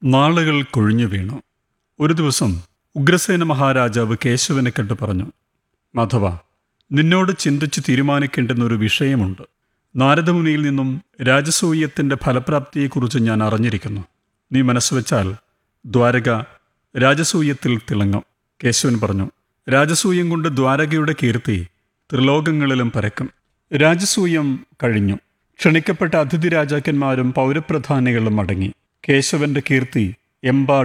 നാളുകൾ കൊഴിഞ്ഞു വീണു ഒരു ദിവസം ഉഗ്രസേന മഹാരാജാവ് കേശവനെ കണ്ടു പറഞ്ഞു മാധവ നിന്നോട് ചിന്തിച്ച് തീരുമാനിക്കേണ്ടുന്ന ഒരു വിഷയമുണ്ട് നാരദമുനിയിൽ നിന്നും രാജസൂയത്തിൻ്റെ ഫലപ്രാപ്തിയെക്കുറിച്ച് ഞാൻ അറിഞ്ഞിരിക്കുന്നു നീ മനസ്സുവെച്ചാൽ ദ്വാരക രാജസൂയത്തിൽ തിളങ്ങും കേശവൻ പറഞ്ഞു രാജസൂയം കൊണ്ട് ദ്വാരകയുടെ കീർത്തി ത്രിലോകങ്ങളിലും പരക്കും രാജസൂയം കഴിഞ്ഞു ക്ഷണിക്കപ്പെട്ട അതിഥി രാജാക്കന്മാരും പൗരപ്രധാനികളും അടങ്ങി കേശവന്റെ കീർത്തി എമ്പാടും